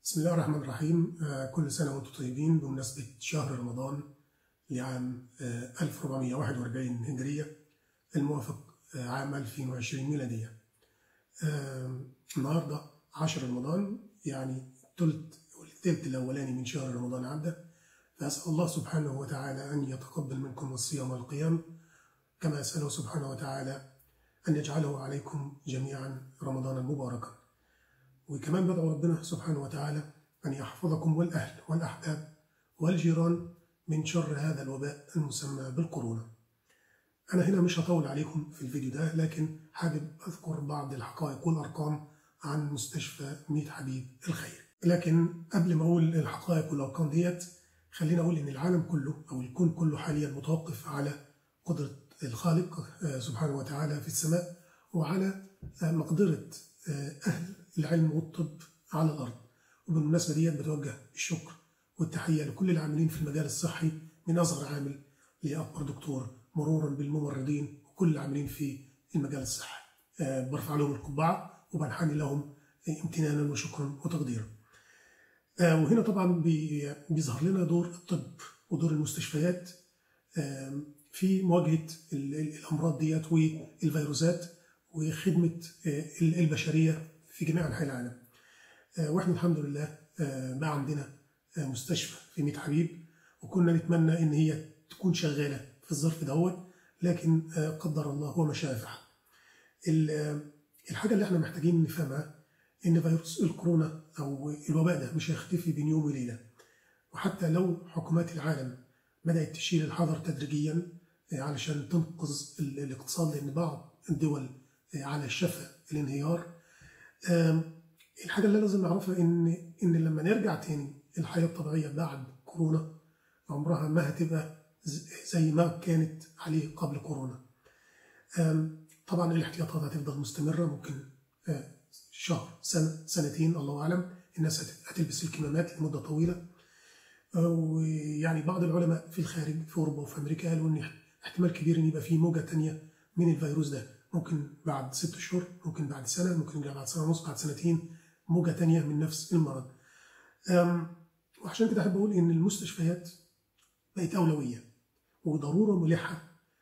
بسم الله الرحمن الرحيم آه، كل سنة وانتم طيبين بمناسبة شهر رمضان لعام آه، 1441 هجرية الموافق آه، عام 2020 ميلادية آه، النهاردة 10 رمضان يعني الثلث والثلث الأولاني من شهر رمضان عدى فأسأل الله سبحانه وتعالى أن يتقبل منكم الصيام والقيام كما أسأله سبحانه وتعالى أن يجعله عليكم جميعا رمضانا مباركا وكمان بدعو ربنا سبحانه وتعالى أن يحفظكم والأهل والأحباب والجيران من شر هذا الوباء المسمى بالكورونا أنا هنا مش هطول عليكم في الفيديو ده لكن حابب أذكر بعض الحقائق والأرقام عن مستشفى ميت حبيب الخير لكن قبل ما أقول الحقائق والأرقام ديت خلينا أقول إن العالم كله أو الكون كله حاليا متوقف على قدرة الخالق آه، سبحانه وتعالى في السماء وعلى آه، مقدرة آه، أهل العلم والطب على الأرض وبالمناسبة ديت بتوجه الشكر والتحية لكل العاملين في المجال الصحي من أصغر عامل لأكبر دكتور مرورا بالممرضين وكل العاملين في المجال الصحي آه، برفع لهم القبعة وبنحني لهم امتنانا وشكرا وتقديرا آه، وهنا طبعا بي- بيظهر لنا دور الطب ودور المستشفيات آه، في مواجهة ال- ال- الأمراض ديت والفيروسات وخدمة آه، ال- البشرية في جميع أنحاء العالم آه، واحنا الحمد لله آه، بقى عندنا آه، مستشفى في ميت حبيب وكنا نتمنى ان هي تكون شغاله في الظرف دوت لكن آه، قدر الله وما شاء فعل. ال- آه، الحاجه اللي احنا محتاجين نفهمها ان فيروس الكورونا او الوباء ده مش هيختفي بين يوم وليله وحتى لو حكومات العالم بدات تشيل الحظر تدريجيا آه، علشان تنقذ ال- الاقتصاد لان بعض الدول آه، على شفا الانهيار آم، الحاجة اللي لازم نعرفها إن إن لما نرجع تاني الحياة الطبيعية بعد كورونا عمرها ما هتبقى ز- زي ما كانت عليه قبل كورونا. آم، طبعا الاحتياطات هتفضل مستمرة ممكن آه، شهر سنة سنتين الله أعلم الناس هت- هتلبس الكمامات لمدة طويلة آه، ويعني بعض العلماء في الخارج في أوروبا وفي أمريكا قالوا إن احتمال كبير إن يبقى في موجة تانية من الفيروس ده ممكن بعد ست شهور ممكن بعد سنة ممكن يرجع بعد سنة ونص بعد سنتين موجة تانية من نفس المرض أم، وعشان كده أحب أقول إن المستشفيات بقت أولوية وضرورة ملحة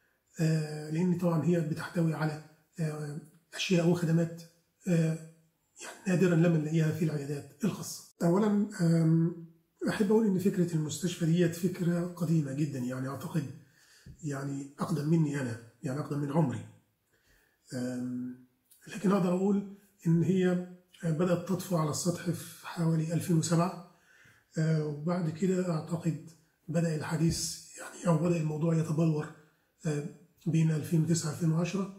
آه، لأن طبعا هي بتحتوي على آه، أشياء وخدمات آه، يعني نادرا لما نلاقيها في العيادات الخاصة أولا أم، أحب أقول إن فكرة المستشفى ديت فكرة قديمة جدا يعني أعتقد يعني أقدم مني أنا يعني أقدم من عمري أم، لكن أقدر أقول إن هي بدأت تطفو على السطح في حوالي 2007 آه، وبعد كده أعتقد بدأ الحديث يعني أو بدأ الموضوع يتبلور آه، بين 2009 2010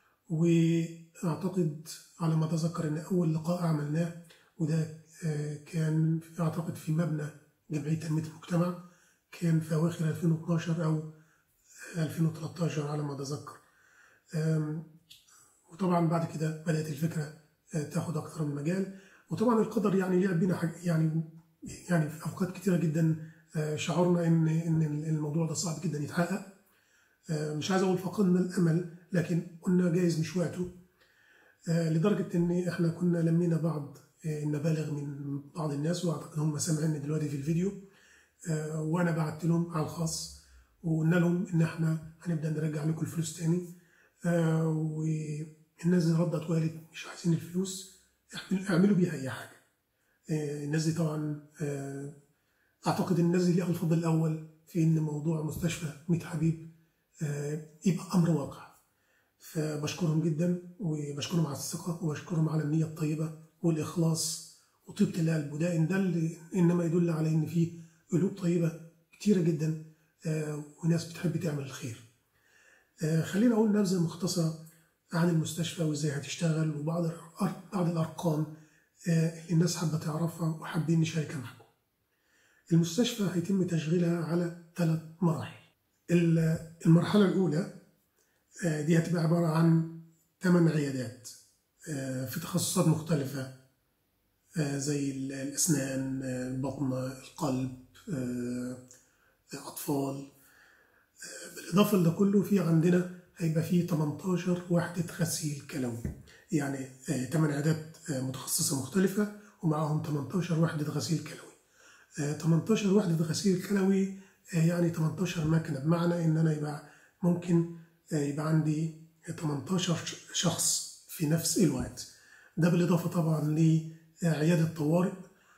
وأعتقد على ما أتذكر إن أول لقاء عملناه وده آه، كان في- أعتقد في مبنى جمعية تنمية المجتمع كان في أواخر 2012 أو 2013 على ما أتذكر آم، وطبعا بعد كده بدأت الفكرة آه، تاخد أكثر من مجال وطبعا القدر يعني لعب بينا حاج- يعني يعني في أوقات كتيرة جدا آه، شعرنا إن إن الموضوع ده صعب جدا يتحقق آه، مش عايز أقول فقدنا الأمل لكن قلنا جايز مش وقته آه، لدرجة إن إحنا كنا لمينا بعض آه، المبالغ من بعض الناس وأعتقد هم سامعيني دلوقتي في الفيديو آه، وأنا بعت لهم على الخاص وقلنا لهم إن إحنا هنبدأ نرجع لكم الفلوس تاني آه، والناس دي ردت وقالت مش عايزين الفلوس اعمل- اعملوا بيها أي حاجة آه، الناس دي طبعا آه، أعتقد الناس دي ليها الفضل الأول في إن موضوع مستشفى ميت حبيب آه، يبقى أمر واقع فبشكرهم جدا وبشكرهم على الثقة وبشكرهم على النية الطيبة والإخلاص وطيبة القلب وده إن دل إنما يدل على إن في قلوب طيبة كتيرة جدا آه، وناس بتحب تعمل الخير. آه، خلينا أقول نبذة مختصرة عن المستشفى وإزاي هتشتغل وبعض الأر- بعض الأرقام آه، اللي الناس حابة تعرفها وحابين نشاركها معكم. المستشفى هيتم تشغيلها على ثلاث مراحل. ال- المرحلة الأولى آه، دي هتبقى عبارة عن ثمان عيادات آه، في تخصصات مختلفة آه، زي ال- الأسنان آه، البطن القلب آه، أطفال آه، بالإضافة لده كله في عندنا هيبقى فيه 18 وحدة غسيل كلوي يعني 8 عيادات آه، متخصصة مختلفة ومعاهم 18 وحدة غسيل كلوي آه، 18 وحدة غسيل كلوي آه، يعني 18 مكنة بمعنى إن أنا يبقى ممكن آه، يبقى عندي 18 شخص في نفس الوقت ده بالإضافة طبعا لعيادة طوارئ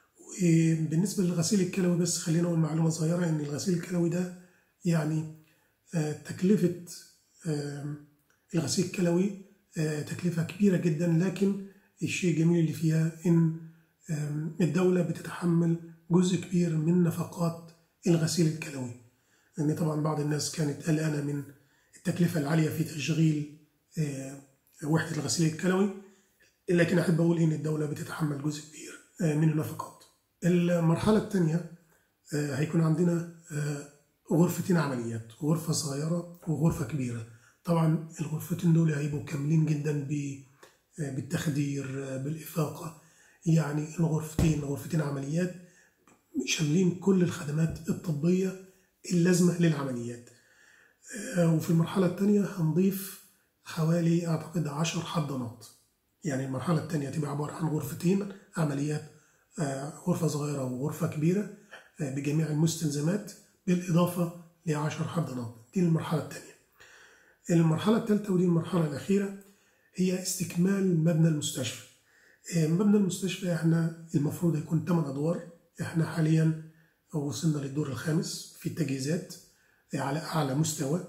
وبالنسبة للغسيل الكلوي بس خلينا أقول معلومة صغيرة إن الغسيل الكلوي ده يعني آه، تكلفة آه، الغسيل الكلوي آه، تكلفة كبيرة جدا لكن الشيء الجميل اللي فيها إن آم، الدولة بتتحمل جزء كبير من نفقات الغسيل الكلوي لأن طبعا بعض الناس كانت قلقانة من التكلفة العالية في تشغيل آه، وحدة الغسيل الكلوي لكن أحب أقول إن الدولة بتتحمل جزء كبير آه، من النفقات المرحلة الثانية آه، هيكون عندنا آه، غرفتين عمليات غرفة صغيرة وغرفة كبيرة طبعا الغرفتين دول هيبقوا كاملين جدا ب- آه، بالتخدير آه، بالإفاقة يعني الغرفتين غرفتين عمليات شاملين كل الخدمات الطبية اللازمة للعمليات آه، وفي المرحلة الثانية هنضيف حوالي أعتقد عشر حضانات يعني المرحلة الثانية تبقى عبارة عن غرفتين عمليات آه، غرفة صغيرة وغرفة كبيرة آه، بجميع المستلزمات بالإضافة لعشر حضانات دي المرحلة الثانية المرحلة الثالثة ودي المرحلة الأخيرة هي استكمال مبنى المستشفى آه، مبنى المستشفى احنا المفروض يكون 8 أدوار احنا حاليا وصلنا للدور الخامس في التجهيزات آه، على أعلى مستوى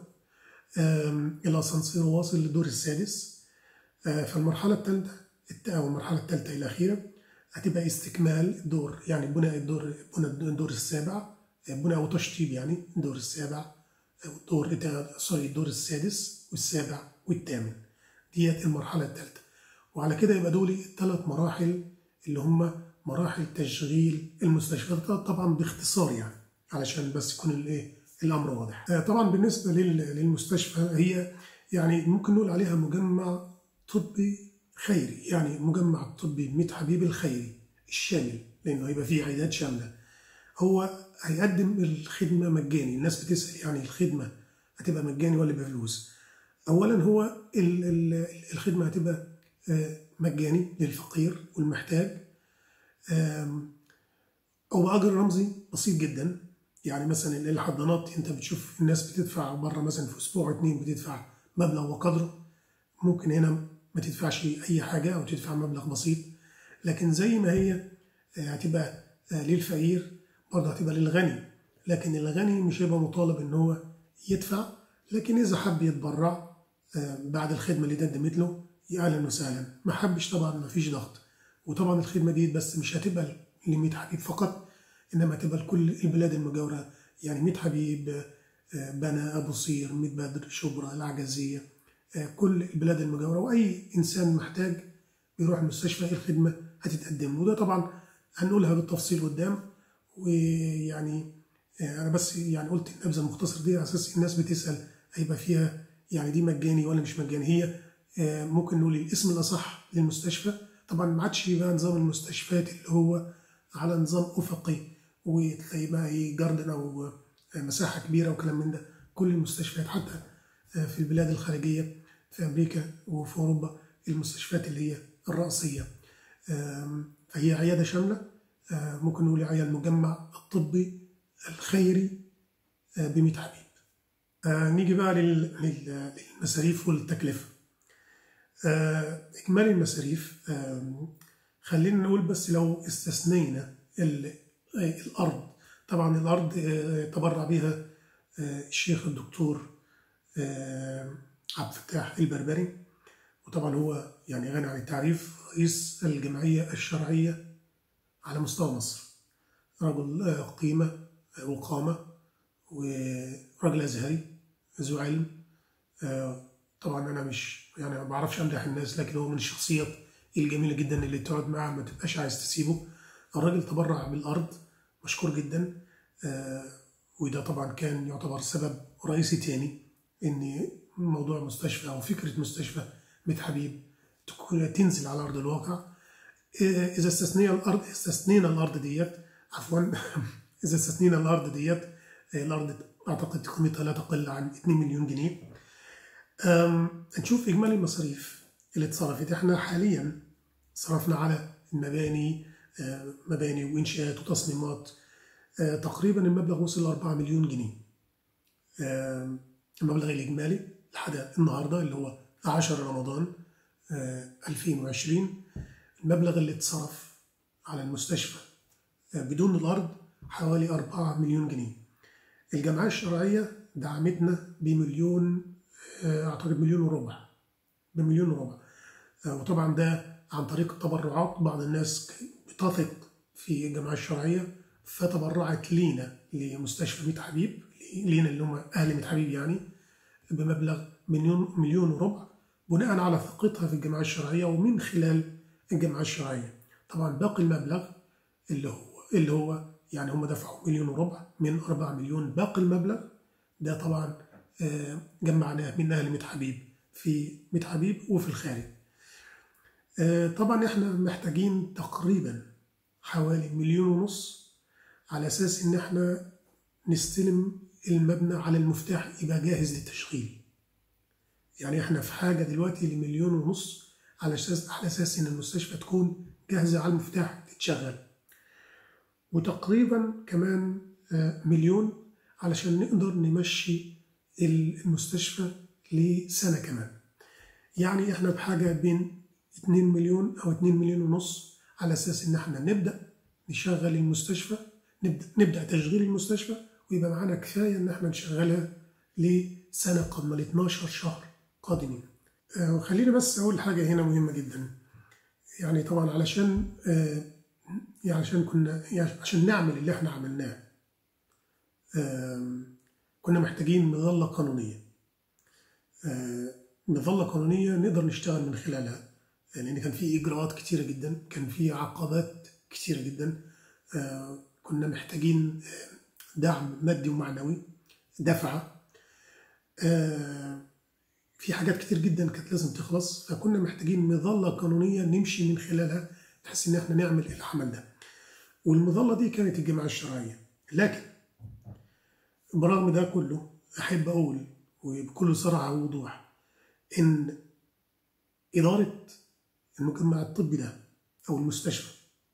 آم، الأسانسير واصل للدور السادس آه، فالمرحلة الثالثة الت- أو المرحلة الثالثة الأخيرة هتبقى استكمال الدور يعني بناء الدور بناء الدور السابع آه، بناء أو تشطيب يعني الدور السابع أو الدور الت- سوري الدور السادس والسابع والثامن ديت المرحلة الثالثة وعلى كده يبقى دول الثلاث مراحل اللي هم مراحل تشغيل المستشفى ده طبعا باختصار يعني علشان بس يكون الايه الامر واضح آه، طبعا بالنسبه لل- للمستشفى هي يعني ممكن نقول عليها مجمع طبي خيري يعني مجمع طبي ميت حبيب الخيري الشامل لانه هيبقى فيه عيادات شامله هو هيقدم الخدمه مجاني الناس بتسال يعني الخدمه هتبقى مجاني ولا بفلوس اولا هو ال- ال- الخدمه هتبقى آه، مجاني للفقير والمحتاج آم، هو أجر رمزي بسيط جدا يعني مثلا الحضانات انت بتشوف الناس بتدفع بره مثلا في اسبوع اتنين بتدفع مبلغ وقدره ممكن هنا ما تدفعش اي حاجه او تدفع مبلغ بسيط لكن زي ما هي آه، هتبقى آه، للفقير برضه هتبقى للغني لكن الغني مش هيبقى مطالب ان هو يدفع لكن اذا حب يتبرع آه، بعد الخدمه اللي قدمت له يا اهلا وسهلا ما حبش طبعا ما فيش ضغط وطبعا الخدمه دي بس مش هتبقى ل 100 حبيب فقط انما تبقى لكل البلاد المجاوره يعني 100 حبيب آه، بنا ابو صير ميت بدر شبرا العجزيه آه، كل البلاد المجاوره واي انسان محتاج بيروح المستشفى الخدمه هتتقدم له وده طبعا هنقولها بالتفصيل قدام ويعني آه، انا بس يعني قلت النبذه المختصره دي على اساس الناس بتسال هيبقى فيها يعني دي مجاني ولا مش مجاني هي آه، ممكن نقول الاسم الاصح للمستشفى طبعا ما عادش بقى نظام المستشفيات اللي هو على نظام افقي وتلاقي بقى ايه جاردن او آه، مساحه كبيره وكلام من ده كل المستشفيات حتى آه، في البلاد الخارجيه في امريكا وفي اوروبا المستشفيات اللي هي الرئيسيه آم، فهي عياده شامله آه، ممكن نقول عليها المجمع الطبي الخيري ب 100 حبيب آه، نيجي بقى لل- لل- للمصاريف والتكلفه آه، إجمالي المصاريف آم، خلينا نقول بس لو استثنينا ال- آه، الأرض طبعا الأرض آه، تبرع بها آه، الشيخ الدكتور آه، عبد الفتاح البربري وطبعا هو يعني غني عن التعريف رئيس الجمعية الشرعية على مستوى مصر رجل آه، قيمة آه، وقامة ورجل أزهري ذو علم آه، طبعا انا مش يعني ما بعرفش امدح الناس لكن هو من الشخصيات الجميله جدا اللي تقعد معاه ما تبقاش عايز تسيبه الراجل تبرع بالارض مشكور جدا آه، وده طبعا كان يعتبر سبب رئيسي تاني ان موضوع مستشفى او فكره مستشفى ميت حبيب تكون تنزل على ارض الواقع آه، اذا استثنينا الارض استثنينا الارض ديت عفوا اذا استثنينا الارض ديت آه، الارض اعتقد قيمتها لا تقل عن 2 مليون جنيه أم، نشوف إجمالي المصاريف اللي اتصرفت إحنا حاليا صرفنا على المباني مباني وإنشاءات وتصميمات تقريبا المبلغ وصل ل 4 مليون جنيه المبلغ الإجمالي لحد النهاردة اللي هو 10 رمضان 2020 المبلغ اللي اتصرف على المستشفى بدون الأرض حوالي 4 مليون جنيه الجمعية الشرعية دعمتنا بمليون أعتقد مليون وربع بمليون وربع وطبعا ده عن طريق التبرعات بعض الناس بتثق في الجمعية الشرعية فتبرعت لينا لمستشفى ميت حبيب لينا اللي هم أهل ميت حبيب يعني بمبلغ مليون مليون وربع بناء على ثقتها في الجمعية الشرعية ومن خلال الجمعية الشرعية طبعا باقي المبلغ اللي هو اللي هو يعني هم دفعوا مليون وربع من 4 مليون باقي المبلغ ده طبعا جمعناه من أهل ميت حبيب في ميت حبيب وفي الخارج طبعا احنا محتاجين تقريبا حوالي مليون ونص على اساس ان احنا نستلم المبنى على المفتاح يبقى جاهز للتشغيل يعني احنا في حاجه دلوقتي لمليون ونص على اساس على اساس ان المستشفى تكون جاهزه على المفتاح تتشغل وتقريبا كمان مليون علشان نقدر نمشي المستشفى لسنه كمان يعني احنا بحاجه بين 2 مليون او 2 مليون ونص على اساس ان احنا نبدا نشغل المستشفى نبدا نبدا تشغيل المستشفى ويبقى معانا كفايه ان احنا نشغلها لسنه قادمه ل 12 شهر قادمين. آه خليني بس اقول حاجه هنا مهمه جدا. يعني طبعا علشان آه يعني عشان كنا يعني عشان نعمل اللي احنا عملناه آه كنا محتاجين مظله قانونيه. مظله قانونيه نقدر نشتغل من خلالها لان كان في اجراءات كتيره جدا كان في عقبات كتيره جدا كنا محتاجين دعم مادي ومعنوي دفعه في حاجات كتير جدا كانت لازم تخلص فكنا محتاجين مظله قانونيه نمشي من خلالها بحيث ان احنا نعمل العمل ده والمظله دي كانت الجمعيه الشرعيه لكن برغم ده كله احب اقول وبكل صراحه ووضوح ان اداره المجمع الطبي ده او المستشفى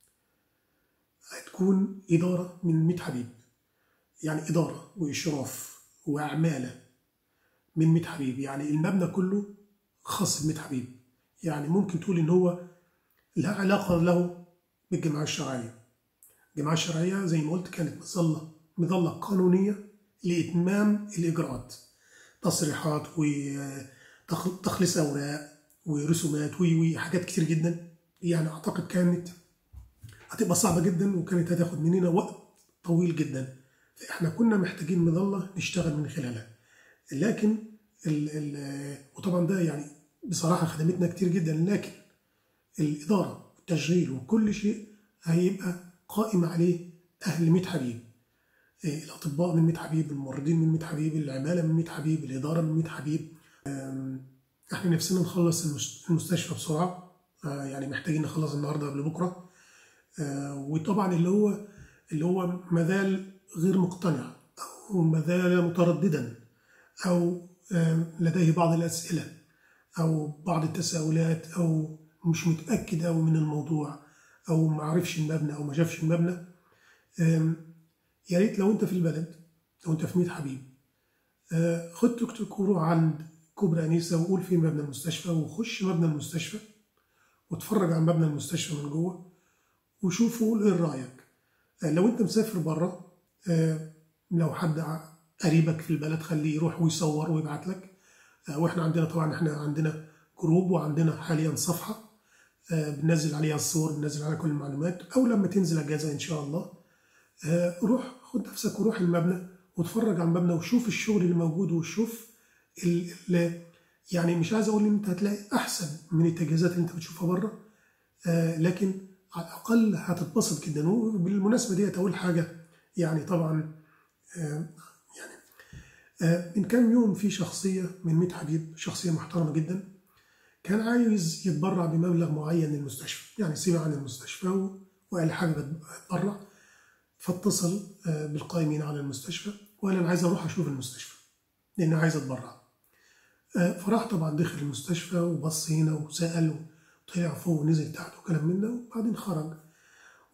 هتكون اداره من 100 حبيب يعني اداره واشراف وعماله من 100 حبيب يعني المبنى كله خاص ب 100 حبيب يعني ممكن تقول ان هو لا علاقه له بالجمعيه الشرعيه الجمعيه الشرعيه زي ما قلت كانت مظله مظله قانونيه لاتمام الاجراءات تصريحات وتخليص اوراق ورسومات وي حاجات كتير جدا يعني اعتقد كانت هتبقى صعبه جدا وكانت هتاخد مننا وقت طويل جدا فاحنا كنا محتاجين مظله نشتغل من خلالها لكن ال ال وطبعا ده يعني بصراحه خدمتنا كتير جدا لكن الاداره والتشغيل وكل شيء هيبقى قائم عليه اهل ميت حبيب الاطباء من ميت حبيب الممرضين من ميت حبيب العماله من ميت حبيب الاداره من ميت حبيب احنا نفسنا نخلص المستشفى بسرعه يعني محتاجين نخلص النهارده قبل بكره وطبعا اللي هو اللي هو مازال غير مقتنع او مازال مترددا او لديه بعض الاسئله او بعض التساؤلات او مش متاكد قوي من الموضوع او ما عرفش المبنى او ما شافش المبنى يا ريت لو انت في البلد لو انت في ميت حبيب خد توك توك وروح عند كوبري انيسه وقول فين مبنى المستشفى وخش مبنى المستشفى واتفرج على مبنى المستشفى من جوه وشوف وقول ايه رايك لو انت مسافر بره لو حد قريبك في البلد خليه يروح ويصور ويبعت لك واحنا عندنا طبعا احنا عندنا جروب وعندنا حاليا صفحه بننزل عليها الصور بننزل عليها كل المعلومات او لما تنزل اجازه ان شاء الله روح خد نفسك وروح المبنى واتفرج على المبنى وشوف الشغل اللي موجود وشوف يعني مش عايز اقول ان انت هتلاقي احسن من التجهيزات اللي انت بتشوفها بره لكن على الاقل هتتبسط جدا وبالمناسبه دي اقول حاجه يعني طبعا يعني من كام يوم في شخصيه من 100 حبيب شخصيه محترمه جدا كان عايز يتبرع بمبلغ معين للمستشفى يعني سمع عن المستشفى وقال حابب اتبرع فاتصل بالقائمين على المستشفى وقال انا عايز اروح اشوف المستشفى لان عايز اتبرع فراح طبعا دخل المستشفى وبص هنا وسال وطلع فوق ونزل تحت وكلام من ده وبعدين خرج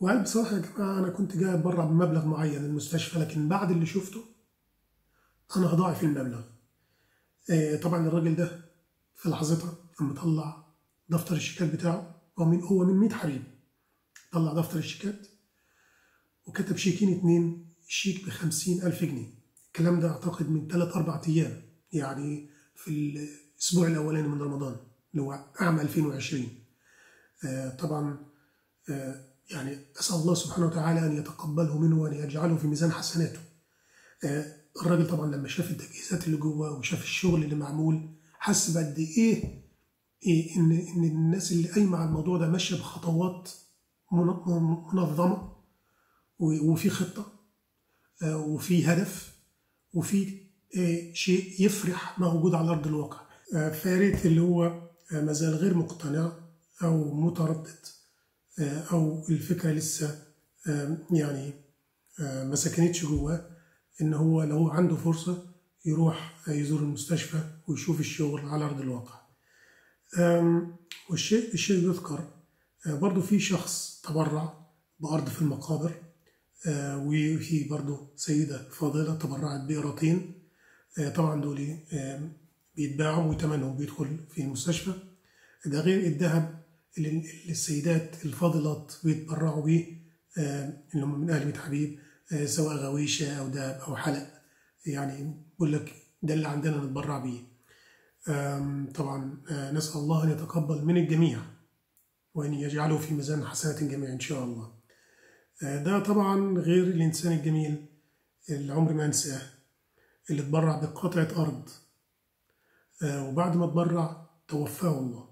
وقال بصراحة يا جماعة أنا كنت جاي أتبرع بمبلغ معين للمستشفى لكن بعد اللي شفته أنا هضاعف المبلغ آه، طبعا الراجل ده في لحظتها لما طلع دفتر الشيكات بتاعه هو من هو من 100 حبيب طلع دفتر الشيكات وكتب شيكين اتنين شيك بخمسين ألف جنيه الكلام ده أعتقد من ثلاث أربع أيام يعني في الأسبوع الأولاني من رمضان اللي هو عام 2020 آه، طبعا آه، يعني أسأل الله سبحانه وتعالى أن يتقبله منه وأن يجعله في ميزان حسناته آه، الراجل طبعا لما شاف التجهيزات اللي جوه وشاف الشغل اللي معمول حس بقد إيه إيه إن إن الناس اللي قايمة على الموضوع ده ماشية بخطوات من- منظمة و- وفي خطة آه، وفي هدف وفي آه، شيء يفرح موجود على أرض الواقع آه، فياريت اللي هو آه، مازال غير مقتنع أو متردد آه، أو الفكرة لسه آه، يعني آه، ما سكنتش جواه إن هو لو عنده فرصة يروح آه، يزور المستشفى ويشوف الشغل على أرض الواقع آم، والشيء الشيء يذكر آه، برضو في شخص تبرع بأرض في المقابر آه، وفي برضو سيدة فاضلة تبرعت بقيراطين آه، طبعا دول آه، بيتباعوا وثمنهم بيدخل في المستشفى ده غير الذهب اللي اللي السيدات الفاضلات بيتبرعوا بيه آه، اللي هم من أهل بيت حبيب آه، سواء غويشة أو دهب أو حلق يعني بقول لك ده اللي عندنا نتبرع بيه آم، طبعا آه، نسأل الله أن يتقبل من الجميع وأن يجعله في ميزان حسنات الجميع إن شاء الله آه، ده طبعا غير الإنسان الجميل اللي عمري ما أنساه اللي اتبرع بقطعة أرض آه، وبعد ما اتبرع توفاه الله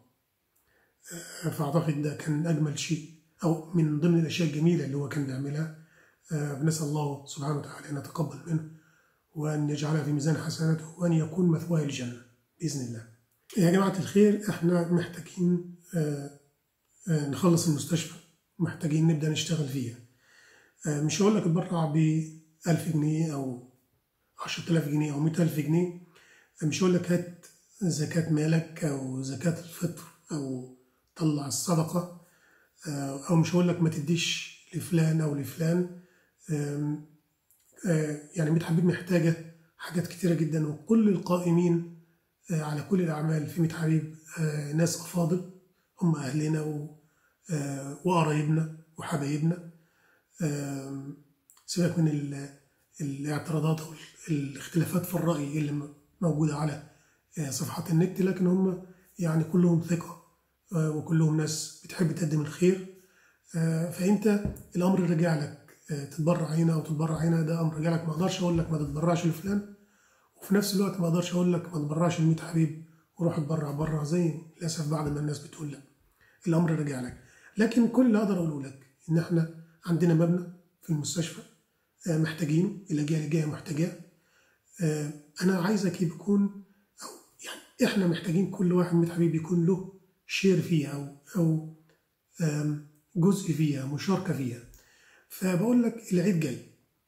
آه، فأعتقد ده كان أجمل شيء أو من ضمن الأشياء الجميلة اللي هو كان بيعملها آه، بنسأل الله سبحانه وتعالى أن يتقبل منه وأن يجعلها في ميزان حسناته وأن يكون مثواه الجنة بإذن الله يا جماعة الخير إحنا محتاجين آه، آه، نخلص المستشفى محتاجين نبدأ نشتغل فيها آه، مش هقول لك اتبرع ب 1000 جنيه أو 10000 جنيه أو 100000 جنيه مش هقول لك هات زكاة مالك أو زكاة الفطر أو طلع الصدقة آه، أو مش هقول لك ما تديش لفلان أو لفلان آم، آه، يعني ميت حبيب محتاجة حاجات كتيرة جدا وكل القائمين آه، على كل الأعمال في ميت حبيب آه، ناس أفاضل هم أهلنا و- آه، وقرايبنا وحبايبنا آم، سيبك من ال- الاعتراضات أو الاختلافات في الرأي اللي م- موجودة على آه، صفحات النت لكن هم يعني كلهم ثقة آه، وكلهم ناس بتحب تقدم الخير آه، فأنت الأمر رجع لك آه، تتبرع هنا أو تتبرع هنا ده أمر رجع لك ما أقدرش أقول لك ما تتبرعش لفلان وفي نفس الوقت ما أقدرش أقول لك ما تتبرعش ل حبيب وروح اتبرع بره زي للأسف بعض من الناس بتقول لك الأمر رجع لك لكن كل اللي أقدر أقوله لك إن إحنا عندنا مبنى في المستشفى آه، محتاجين الأجيال الجاية محتاجاه آه، أنا عايزك يكون أو يعني إحنا محتاجين كل واحد من حبيب يكون له شير فيها أو أو آم، جزء فيها مشاركة فيها فبقول لك العيد جاي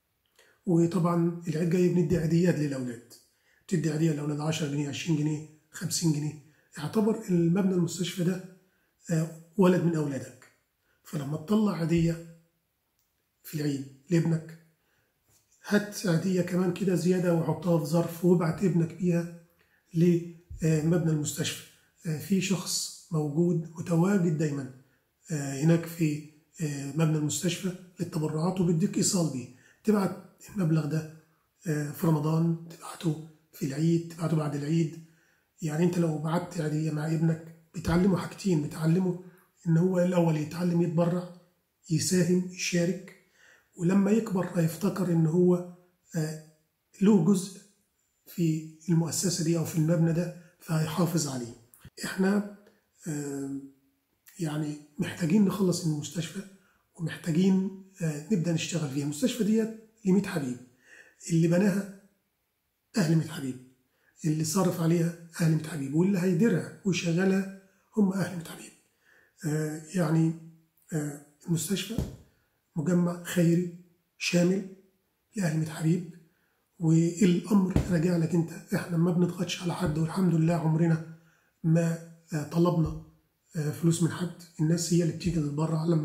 وطبعا العيد جاي بندي عيديات للأولاد تدي عيدية للأولاد 10 جنيه 20 جنيه 50 جنيه اعتبر المبنى المستشفى ده آه، ولد من أولادك فلما تطلع عيدية في العيد لابنك هات عيدية كمان كده زيادة وحطها في ظرف وابعت ابنك بيها لمبنى المستشفى آه، في شخص موجود متواجد دايما آه، هناك في آه، مبنى المستشفى للتبرعات وبيديك ايصال بيه تبعت المبلغ ده آه، في رمضان تبعته في العيد تبعته بعد العيد يعني انت لو بعت عيدية مع ابنك بتعلمه حاجتين بتعلمه ان هو الاول يتعلم يتبرع يساهم يشارك ولما يكبر هيفتكر ان هو آه، له جزء في المؤسسة دي او في المبنى ده فهيحافظ عليه احنا آم، يعني محتاجين نخلص من المستشفى ومحتاجين آه، نبدا نشتغل فيها المستشفى ديت ل 100 حبيب اللي بناها اهل 100 حبيب اللي صرف عليها اهل 100 حبيب واللي هيديرها ويشغلها هم اهل 100 حبيب آه، يعني آه، المستشفى مجمع خيري شامل لاهل 100 حبيب والامر راجع لك انت احنا ما بنضغطش على حد والحمد لله عمرنا ما آه، طلبنا آه، فلوس من حد الناس هي اللي بتيجي تتبرع لما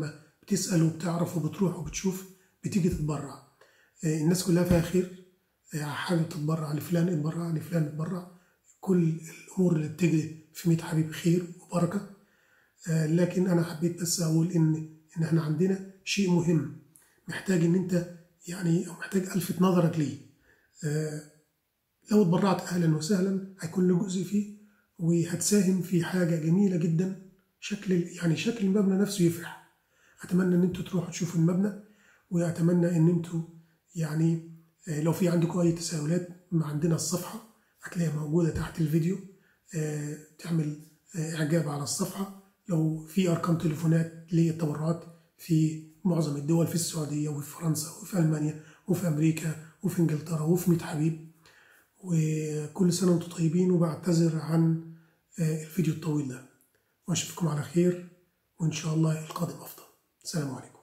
بتسأل وبتعرف وبتروح وبتشوف بتيجي تتبرع آه، الناس كلها فيها خير آه، حابب تتبرع لفلان اتبرع لفلان اتبرع كل الأمور اللي بتجري في ميت حبيب خير وبركة آه، لكن أنا حبيت بس أقول إن إن إحنا عندنا شيء مهم محتاج إن أنت يعني أو محتاج ألفت نظرك ليه آه، لو اتبرعت أهلا وسهلا هيكون له جزء فيه وهتساهم في حاجة جميلة جدا شكل يعني شكل المبنى نفسه يفرح أتمنى إن أنتوا تروحوا تشوفوا المبنى وأتمنى إن أنتوا يعني آه، لو في عندكم أي تساؤلات ما عندنا الصفحة هتلاقيها موجودة تحت الفيديو آه، تعمل آه، إعجاب على الصفحة لو في أرقام تليفونات للتبرعات في معظم الدول في السعودية وفي فرنسا وفي ألمانيا وفي أمريكا وفي إنجلترا وفي ميت حبيب وكل سنة وانتم طيبين وبعتذر عن آه، الفيديو الطويل ده وأشوفكم على خير وإن شاء الله القادم أفضل السلام عليكم